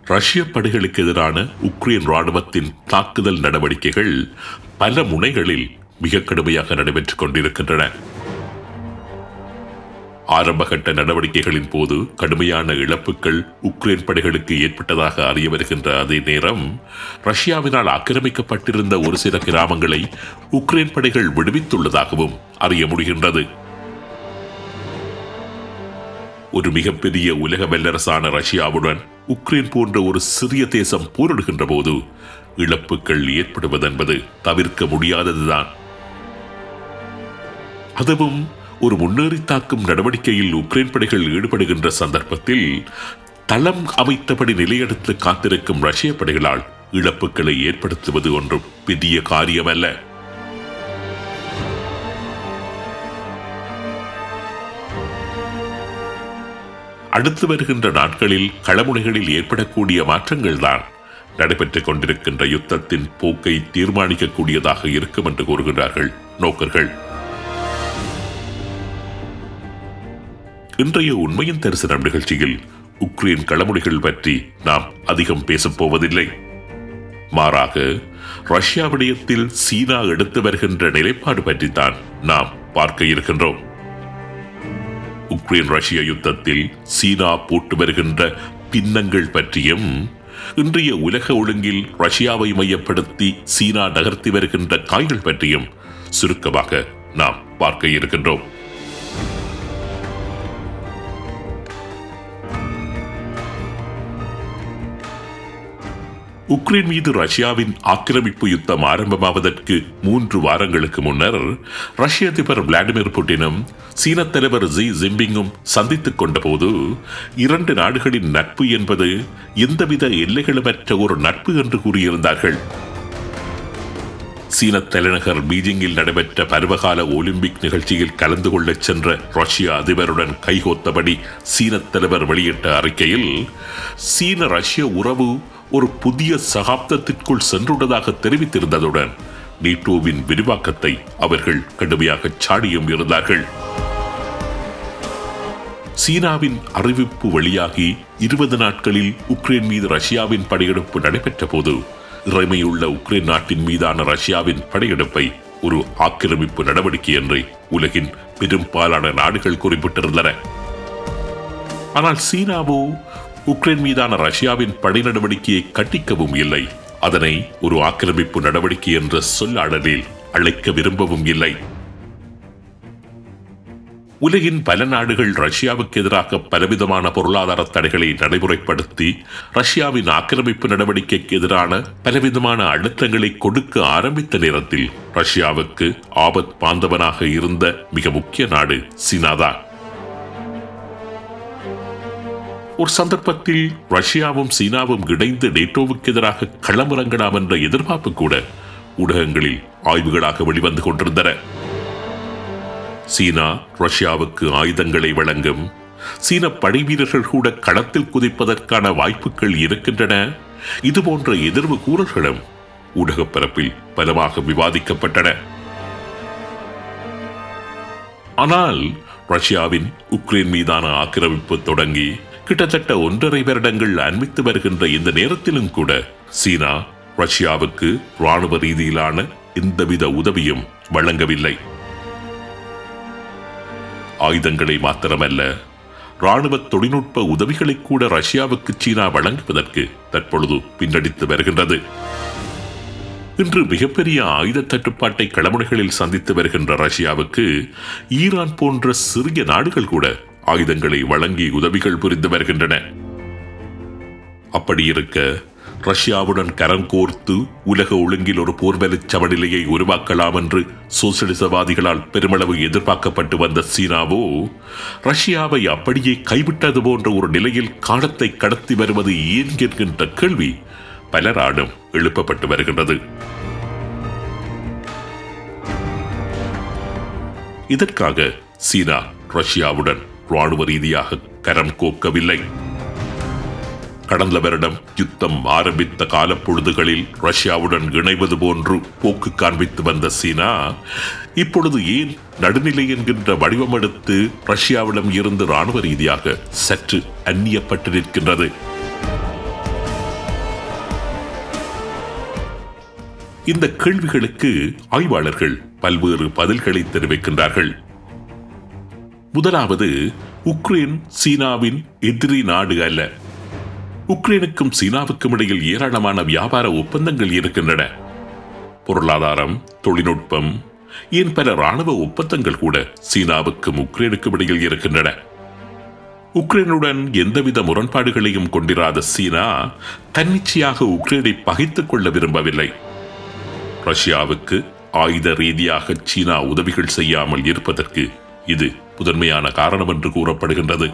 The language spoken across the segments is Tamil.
ரஷ்ய படைகளுக்கு எதிரான உக்ரைன் ராணுவத்தின் தாக்குதல் நடவடிக்கைகள் பல முனைகளில் மிக கடுமையாக நடைபெற்றுக் கொண்டிருக்கின்றன ஆரம்பகட்ட நடவடிக்கைகளின் போது கடுமையான இழப்புகள் உக்ரைன் படைகளுக்கு ஏற்பட்டதாக அறிய வருகின்ற அதே நேரம் ரஷ்யாவினால் ஆக்கிரமிக்கப்பட்டிருந்த ஒரு சில கிராமங்களை உக்ரைன் படைகள் விடுவித்துள்ளதாகவும் அறிய முடிகின்றது ஒரு மிகப்பெரிய உலக வல்லரசான ரஷ்யாவுடன் உக்ரைன் போன்ற ஒரு சிறிய தேசம் போரிடுகின்ற போது இழப்புகள் ஏற்படுவதென்பது தவிர்க்க முடியாததுதான் அதுவும் ஒரு முன்னேறி தாக்கும் நடவடிக்கையில் உக்ரைன் படைகள் ஈடுபடுகின்ற சந்தர்ப்பத்தில் தளம் அமைத்தபடி நிலையெடுத்து காத்திருக்கும் ரஷ்ய படைகளால் இழப்புகளை ஏற்படுத்துவது ஒன்றும் பெரிய காரியமல்ல அடுத்து வருகின்ற நாட்களில் களமுனைகளில் ஏற்படக்கூடிய மாற்றங்கள் தான் நடைபெற்றுக் கொண்டிருக்கின்ற யுத்தத்தின் போக்கை தீர்மானிக்கக்கூடியதாக இருக்கும் என்று கூறுகிறார்கள் நோக்கர்கள் இன்றைய உண்மையின் தரிசனம் நிகழ்ச்சியில் உக்ரைன் களமுனைகள் பற்றி நாம் அதிகம் பேசப் போவதில்லை மாறாக ரஷ்யா விடயத்தில் சீனா எடுத்து வருகின்ற நிலைப்பாடு பற்றித்தான் நாம் பார்க்க இருக்கின்றோம் உக்ரைன் ரஷ்ய யுத்தத்தில் சீனா போட்டு வருகின்ற பின்னங்கள் பற்றியும் இன்றைய உலக ஒழுங்கில் ரஷ்யாவை மையப்படுத்தி சீனா நகர்த்தி வருகின்ற காய்கள் பற்றியும் சுருக்கமாக நாம் பார்க்க இருக்கின்றோம் உக்ரைன் மீது ரஷ்யாவின் ஆக்கிரமிப்பு யுத்தம் ஆரம்பமாவதற்கு மூன்று வாரங்களுக்கு முன்னர் ரஷ்ய அதிபர் விளாடிமிர் புட்டினும் சீன தலைவர் ஜி ஜிம்பிங்கும் சந்தித்துக் கொண்டபோது இரண்டு நாடுகளின் நட்பு என்பது எந்தவித எல்லைகளுமற்ற ஒரு நட்பு என்று கூறியிருந்தார்கள் சீன தலைநகர் பீஜிங்கில் நடைபெற்ற பருவகால ஒலிம்பிக் நிகழ்ச்சியில் கலந்து கொள்ளச் சென்ற ரஷ்ய அதிபருடன் கைகோத்தபடி சீன தலைவர் வெளியிட்ட அறிக்கையில் சீன ரஷ்ய உறவு ஒரு புதிய சகாப்தத்திற்குள் சென்றுள்ளதாக தெரிவித்திருந்ததுடன் நீட்டோவின் விரிவாக்கத்தை அவர்கள் கடுமையாக சாடியும் இருந்தார்கள் சீனாவின் அறிவிப்பு வெளியாகி இருபது நாட்களில் உக்ரைன் மீது ரஷ்யாவின் படையெடுப்பு நடைபெற்ற போது இறைமையுள்ள உக்ரைன் நாட்டின் மீதான ரஷ்யாவின் படையெடுப்பை ஒரு ஆக்கிரமிப்பு நடவடிக்கை என்று உலகின் பெரும்பாலான நாடுகள் குறிப்பிட்டிருந்தன ஆனால் சீனாவோ உக்ரைன் மீதான ரஷ்யாவின் படை நடவடிக்கையை கட்டிக்கவும் இல்லை அதனை ஒரு ஆக்கிரமிப்பு நடவடிக்கை என்ற சொல்லாடலில் அழைக்க விரும்பவும் இல்லை உலகின் பல நாடுகள் ரஷ்யாவுக்கு எதிராக பலவிதமான பொருளாதார தடைகளை நடைமுறைப்படுத்தி ரஷ்யாவின் ஆக்கிரமிப்பு நடவடிக்கைக்கு எதிரான பலவிதமான அழுத்தங்களை கொடுக்க ஆரம்பித்த நேரத்தில் ரஷ்யாவுக்கு ஆபத் பாந்தவனாக இருந்த மிக முக்கிய நாடு சீனாதான் ஒரு சந்தர்ப்பத்தில் ரஷ்யாவும் சீனாவும் இணைந்து நேட்டோவுக்கு எதிராக களமிறங்கலாம் என்ற எதிர்பார்ப்பு கூட ஊடகங்களில் ஆய்வுகளாக வெளிவந்து கொண்டிருந்தன சீனா ரஷ்யாவுக்கு ஆயுதங்களை வழங்கும் சீன படை வீரர்கள் கூட களத்தில் குதிப்பதற்கான வாய்ப்புகள் இருக்கின்றன இதுபோன்ற எதிர்வு கூறல்களும் ஊடகப் பரப்பில் பலமாக விவாதிக்கப்பட்டன ஆனால் ரஷ்யாவின் உக்ரைன் மீதான ஆக்கிரமிப்பு தொடங்கி கிட்டத்தட்ட ஒன்றரை வருடங்கள் அண்மித்து வருகின்ற இந்த நேரத்திலும் கூட சீனா ரஷ்யாவுக்கு ராணுவ ரீதியிலான எந்தவித உதவியும் வழங்கவில்லை ஆயுதங்களை மாத்திரமல்ல ராணுவ தொழில்நுட்ப உதவிகளை கூட ரஷ்யாவுக்கு சீனா வழங்குவதற்கு தற்பொழுது பின்னடித்து வருகின்றது இன்று மிகப்பெரிய ஆயுத தட்டுப்பாட்டை களமுனைகளில் சந்தித்து வருகின்ற ரஷ்யாவுக்கு ஈரான் போன்ற சிறிய நாடுகள் கூட ஆயுதங்களை வழங்கி உதவிகள் புரிந்து வருகின்றன அப்படி இருக்க ரஷ்யாவுடன் கரம் கோர்த்து உலக ஒழுங்கில் ஒரு போர்வெலிச் சமநிலையை உருவாக்கலாம் என்று சோசியலிசவாதிகளால் பெருமளவு எதிர்பார்க்கப்பட்டு வந்த சீனாவோ ரஷ்யாவை அப்படியே கைவிட்டது போன்ற ஒரு நிலையில் காலத்தை கடத்தி வருவது ஏன் என்கின்ற கேள்வி பலராலும் எழுப்பப்பட்டு வருகின்றது இதற்காக சீனா ரஷ்யாவுடன் ராணுவ ரீதியாக கரம் கோக்கவில்லை கடந்த வருடம் யுத்தம் ஆரம்பித்த காலப்பொழுதுகளில் ரஷ்யாவுடன் இணைவது போன்று போக்கு காண்பித்து வந்த சீனா இப்பொழுது ஏன் நடுநிலை என்கின்ற வடிவம் எடுத்து ரஷ்யாவிடம் இருந்து ராணுவ ரீதியாக சற்று அந்நியப்பட்டு நிற்கின்றது இந்த கேள்விகளுக்கு ஆய்வாளர்கள் பல்வேறு பதில்களை தெரிவிக்கின்றார்கள் முதலாவது உக்ரைன் சீனாவின் எதிரி நாடு அல்ல உக்ரைனுக்கும் சீனாவுக்கும் இடையில் ஏராளமான வியாபார ஒப்பந்தங்கள் இருக்கின்றன பொருளாதாரம் தொழில்நுட்பம் ஏன் பல ராணுவ ஒப்பந்தங்கள் கூட சீனாவுக்கும் உக்ரைனுக்கும் இடையில் இருக்கின்றன உக்ரைனுடன் எந்தவித முரண்பாடுகளையும் கொண்டிராத சீனா தன்னிச்சையாக உக்ரைனை பகைத்துக் கொள்ள விரும்பவில்லை ரஷ்யாவுக்கு ஆயுத ரீதியாக சீனா உதவிகள் செய்யாமல் இருப்பதற்கு இது முதன்மையான காரணம் என்று கூறப்படுகின்றது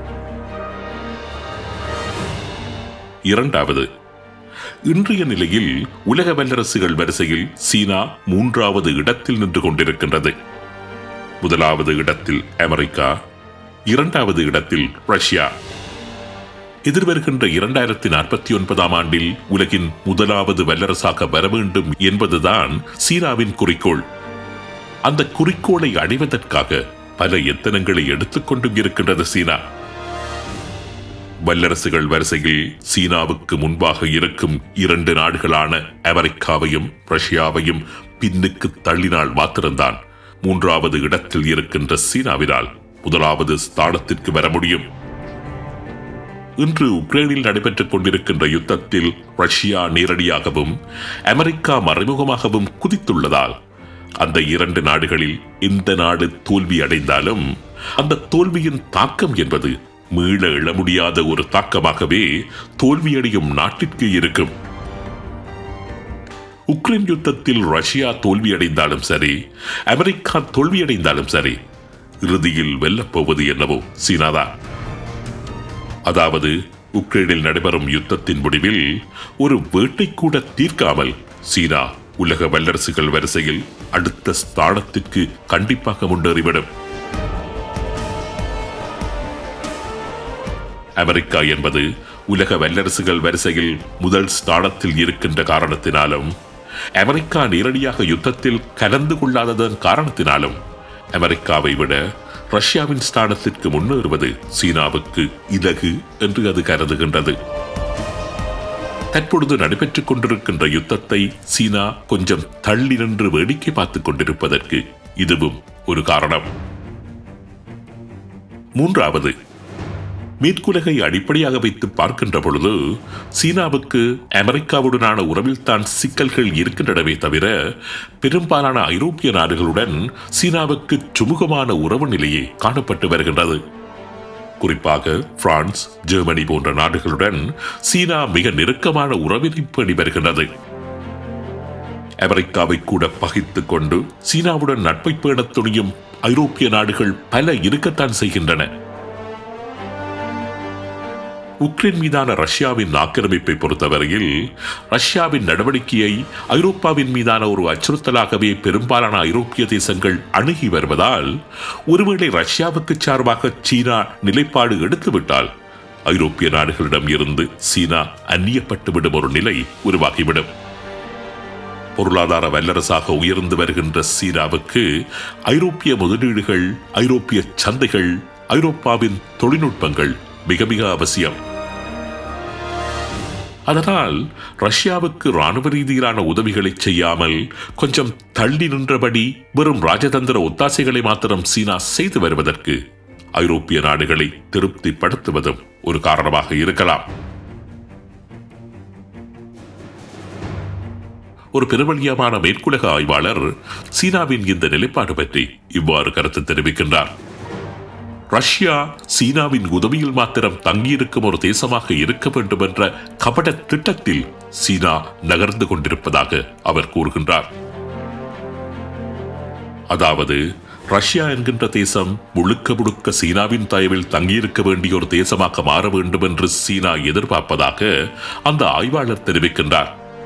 இரண்டாவது இன்றைய நிலையில் உலக வல்லரசுகள் வரிசையில் சீனா மூன்றாவது இடத்தில் நின்று கொண்டிருக்கின்றது முதலாவது இடத்தில் அமெரிக்கா இரண்டாவது இடத்தில் ரஷ்யா எதிர்வருகின்ற இரண்டாயிரத்தி நாற்பத்தி ஒன்பதாம் ஆண்டில் உலகின் முதலாவது வல்லரசாக வர வேண்டும் என்பதுதான் சீனாவின் குறிக்கோள் அந்த குறிக்கோளை அடைவதற்காக பல எத்தனங்களை எடுத்துக்கொண்டும் இருக்கின்றது சீனா வல்லரசுகள் வரிசையில் சீனாவுக்கு முன்பாக இருக்கும் இரண்டு நாடுகளான அமெரிக்காவையும் ரஷ்யாவையும் பின்னுக்கு தள்ளினால் மாத்திரம்தான் மூன்றாவது இடத்தில் இருக்கின்ற சீனாவினால் முதலாவது ஸ்தானத்திற்கு வர முடியும் இன்று உக்ரைனில் நடைபெற்றுக் கொண்டிருக்கின்ற யுத்தத்தில் ரஷ்யா நேரடியாகவும் அமெரிக்கா மறைமுகமாகவும் குதித்துள்ளதால் அந்த இரண்டு நாடுகளில் இந்த நாடு தோல்வி அடைந்தாலும் அந்த தோல்வியின் தாக்கம் என்பது மீள எழ முடியாத ஒரு தாக்கமாகவே தோல்வியடையும் நாட்டிற்கு இருக்கும் உக்ரைன் யுத்தத்தில் ரஷ்யா தோல்வியடைந்தாலும் சரி அமெரிக்கா தோல்வியடைந்தாலும் சரி இறுதியில் வெல்லப்போவது என்னவோ சீனாதான் அதாவது உக்ரைனில் நடைபெறும் யுத்தத்தின் முடிவில் ஒரு வேட்டை கூட தீர்க்காமல் சீனா உலக வல்லரசுகள் வரிசையில் அடுத்த ஸ்தானத்திற்கு கண்டிப்பாக முன்னேறிவிடும் அமெரிக்கா என்பது உலக வல்லரசுகள் வரிசையில் முதல் ஸ்தானத்தில் இருக்கின்ற காரணத்தினாலும் அமெரிக்கா நேரடியாக யுத்தத்தில் கலந்து கொள்ளாததன் காரணத்தினாலும் அமெரிக்காவை விட ரஷ்யாவின் ஸ்தானத்திற்கு முன்னேறுவது சீனாவுக்கு இலகு என்று அது கருதுகின்றது தற்பொழுது நடைபெற்றுக் கொண்டிருக்கின்ற யுத்தத்தை சீனா கொஞ்சம் தள்ளி நின்று வேடிக்கை பார்த்துக் கொண்டிருப்பதற்கு இதுவும் ஒரு காரணம் மூன்றாவது மேற்குலகை அடிப்படையாக வைத்து பார்க்கின்ற பொழுது சீனாவுக்கு அமெரிக்காவுடனான உறவில் தான் சிக்கல்கள் இருக்கின்றனவே தவிர பெரும்பாலான ஐரோப்பிய நாடுகளுடன் சீனாவுக்கு சுமூகமான உறவு நிலையே காணப்பட்டு வருகின்றது குறிப்பாக பிரான்ஸ் ஜெர்மனி போன்ற நாடுகளுடன் சீனா மிக நெருக்கமான உறவினை பேணி வருகின்றது அமெரிக்காவை கூட பகித்துக் கொண்டு சீனாவுடன் நட்பை பேணத் துணியும் ஐரோப்பிய நாடுகள் பல இருக்கத்தான் செய்கின்றன உக்ரைன் மீதான ரஷ்யாவின் ஆக்கிரமிப்பை பொறுத்தவரையில் ரஷ்யாவின் நடவடிக்கையை ஐரோப்பாவின் மீதான ஒரு அச்சுறுத்தலாகவே பெரும்பாலான ஐரோப்பிய தேசங்கள் அணுகி வருவதால் ஒருவேளை ரஷ்யாவுக்கு சார்பாக சீனா நிலைப்பாடு எடுத்துவிட்டால் ஐரோப்பிய நாடுகளிடம் இருந்து சீனா அந்நியப்பட்டுவிடும் ஒரு நிலை உருவாகிவிடும் பொருளாதார வல்லரசாக உயர்ந்து வருகின்ற சீனாவுக்கு ஐரோப்பிய முதலீடுகள் ஐரோப்பிய சந்தைகள் ஐரோப்பாவின் தொழில்நுட்பங்கள் மிக மிக அவசியம் அதனால் ரஷ்யாவுக்கு ராணுவ ரீதியிலான உதவிகளை செய்யாமல் கொஞ்சம் தள்ளி நின்றபடி வெறும் ராஜதந்திர ஒத்தாசைகளை மாத்திரம் சீனா செய்து வருவதற்கு ஐரோப்பிய நாடுகளை திருப்திப்படுத்துவதும் ஒரு காரணமாக இருக்கலாம் ஒரு பெருவழியமான மேற்குலக ஆய்வாளர் சீனாவின் இந்த நிலைப்பாடு பற்றி இவ்வாறு கருத்து தெரிவிக்கின்றார் ரஷ்யா சீனாவின் உதவியில் மாத்திரம் தங்கியிருக்கும் ஒரு தேசமாக இருக்க வேண்டும் என்ற கபட திட்டத்தில் சீனா நகர்ந்து கொண்டிருப்பதாக அவர் கூறுகின்றார் அதாவது ரஷ்யா என்கின்ற தேசம் முழுக்க முழுக்க சீனாவின் தயவில் தங்கியிருக்க வேண்டிய ஒரு தேசமாக மாற வேண்டும் என்று சீனா எதிர்பார்ப்பதாக அந்த ஆய்வாளர் தெரிவிக்கின்றார்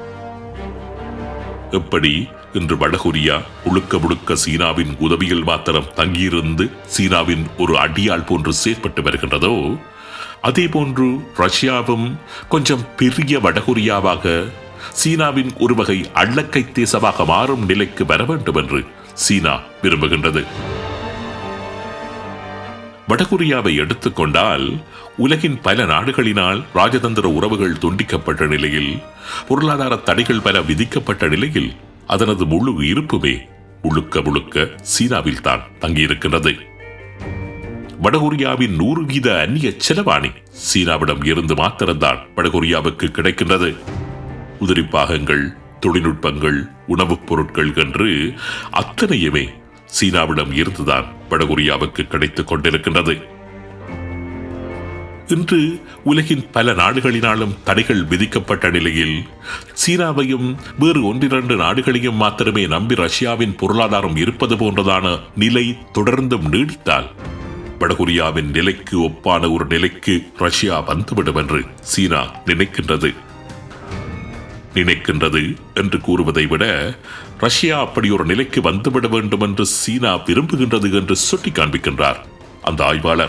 எப்படி இன்று வடகொரியா முழுக்க முழுக்க சீனாவின் உதவியில் மாத்திரம் தங்கியிருந்து சீனாவின் ஒரு அடியாள் போன்று செயற்பட்டு வருகின்றதோ அதே போன்று ரஷ்யாவும் கொஞ்சம் பெரிய வடகொரியாவாக சீனாவின் ஒரு வகை அள்ளக்கை தேசமாக மாறும் நிலைக்கு வர வேண்டும் என்று சீனா விரும்புகின்றது வடகொரியாவை எடுத்துக்கொண்டால் உலகின் பல நாடுகளினால் ராஜதந்திர உறவுகள் துண்டிக்கப்பட்ட நிலையில் பொருளாதார தடைகள் பல விதிக்கப்பட்ட நிலையில் அதனது முழு இருப்புமே முழுக்க முழுக்க சீனாவில் தான் தங்கியிருக்கின்றது வடகொரியாவின் நூறு வீத அந்நிய செலவாணி சீனாவிடம் இருந்து மாத்திரம்தான் வடகொரியாவுக்கு கிடைக்கின்றது உதிரி பாகங்கள் தொழில்நுட்பங்கள் உணவுப் பொருட்கள் என்று அத்தனையுமே சீனாவிடம் இருந்துதான் வடகொரியாவுக்கு கிடைத்துக் கொண்டிருக்கின்றது இன்று உலகின் பல நாடுகளினாலும் தடைகள் விதிக்கப்பட்ட நிலையில் சீனாவையும் வேறு ஒன்றிரண்டு நாடுகளையும் மாத்திரமே நம்பி ரஷ்யாவின் பொருளாதாரம் இருப்பது போன்றதான நிலை தொடர்ந்தும் நீடித்தால் வடகொரியாவின் நிலைக்கு ஒப்பான ஒரு நிலைக்கு ரஷ்யா வந்துவிடும் என்று சீனா நினைக்கின்றது நினைக்கின்றது என்று கூறுவதை விட ரஷ்யா அப்படி ஒரு நிலைக்கு வந்துவிட வேண்டும் என்று சீனா விரும்புகின்றது என்று சுட்டி காண்பிக்கின்றார் அந்த ஆய்வாளர்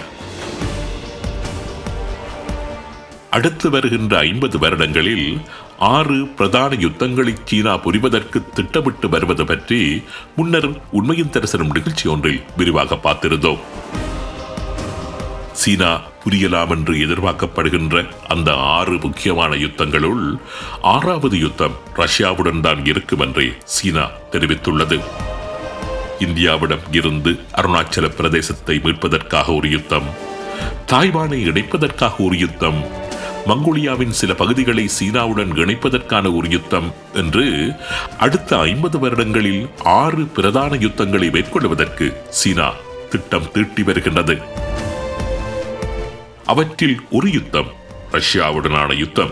அடுத்து வருகின்ற ஐம்பது வருடங்களில் ஆறு பிரதான யுத்தங்களை சீனா புரிவதற்கு திட்டமிட்டு வருவது பற்றி முன்னர் உண்மையின் தரிசனம் நிகழ்ச்சி ஒன்றில் விரிவாக பார்த்திருந்தோம் சீனா புரியலாம் என்று எதிர்பார்க்கப்படுகின்ற அந்த ஆறு முக்கியமான யுத்தங்களுள் ஆறாவது யுத்தம் ரஷ்யாவுடன் தான் இருக்கும் என்றே சீனா தெரிவித்துள்ளது இந்தியாவிடம் இருந்து அருணாச்சல பிரதேசத்தை மீட்பதற்காக ஒரு யுத்தம் தாய்வானை இணைப்பதற்காக ஒரு யுத்தம் மங்கோலியாவின் சில பகுதிகளை சீனாவுடன் இணைப்பதற்கான ஒரு யுத்தம் என்று அடுத்த ஐம்பது வருடங்களில் ஆறு பிரதான யுத்தங்களை மேற்கொள்வதற்கு சீனா திட்டம் தீட்டி வருகின்றது அவற்றில் ஒரு யுத்தம் ரஷ்யாவுடனான யுத்தம்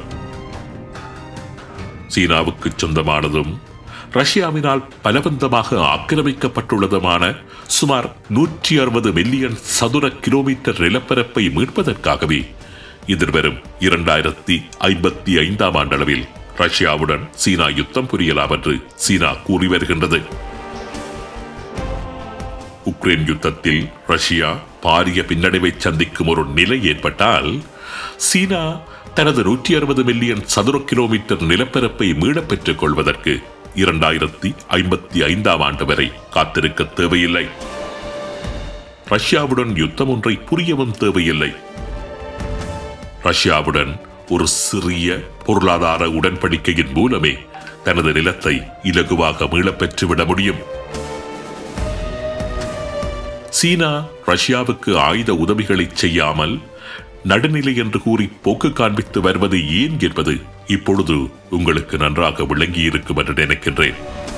சீனாவுக்கு சொந்தமானதும் ரஷ்யாவினால் பலவந்தமாக ஆக்கிரமிக்கப்பட்டுள்ளதுமான சுமார் நூற்றி அறுபது மில்லியன் சதுர கிலோமீட்டர் நிலப்பரப்பை மீட்பதற்காகவே எதிர்வரும் இரண்டாயிரத்தி ஐம்பத்தி ஐந்தாம் ஆண்டளவில் ரஷ்யாவுடன் சீனா யுத்தம் புரியலாம் என்று சீனா கூறி வருகின்றது உக்ரைன் யுத்தத்தில் ரஷ்யா பாரிய பின்னடைவை சந்திக்கும் ஒரு நிலை ஏற்பட்டால் சீனா தனது நூற்றி அறுபது மில்லியன் சதுர கிலோமீட்டர் நிலப்பரப்பை மீளப் பெற்றுக் கொள்வதற்கு இரண்டாயிரத்தி ஐம்பத்தி ஐந்தாம் ஆண்டு வரை காத்திருக்க தேவையில்லை ரஷ்யாவுடன் யுத்தம் ஒன்றை புரியவும் தேவையில்லை ரஷ்யாவுடன் ஒரு சிறிய பொருளாதார உடன்படிக்கையின் மூலமே தனது நிலத்தை இலகுவாக மீளப் பெற்றுவிட முடியும் சீனா ரஷ்யாவுக்கு ஆயுத உதவிகளை செய்யாமல் நடுநிலை என்று கூறி போக்கு காண்பித்து வருவது ஏன் என்பது இப்பொழுது உங்களுக்கு நன்றாக விளங்கியிருக்கும் என்று நினைக்கின்றேன்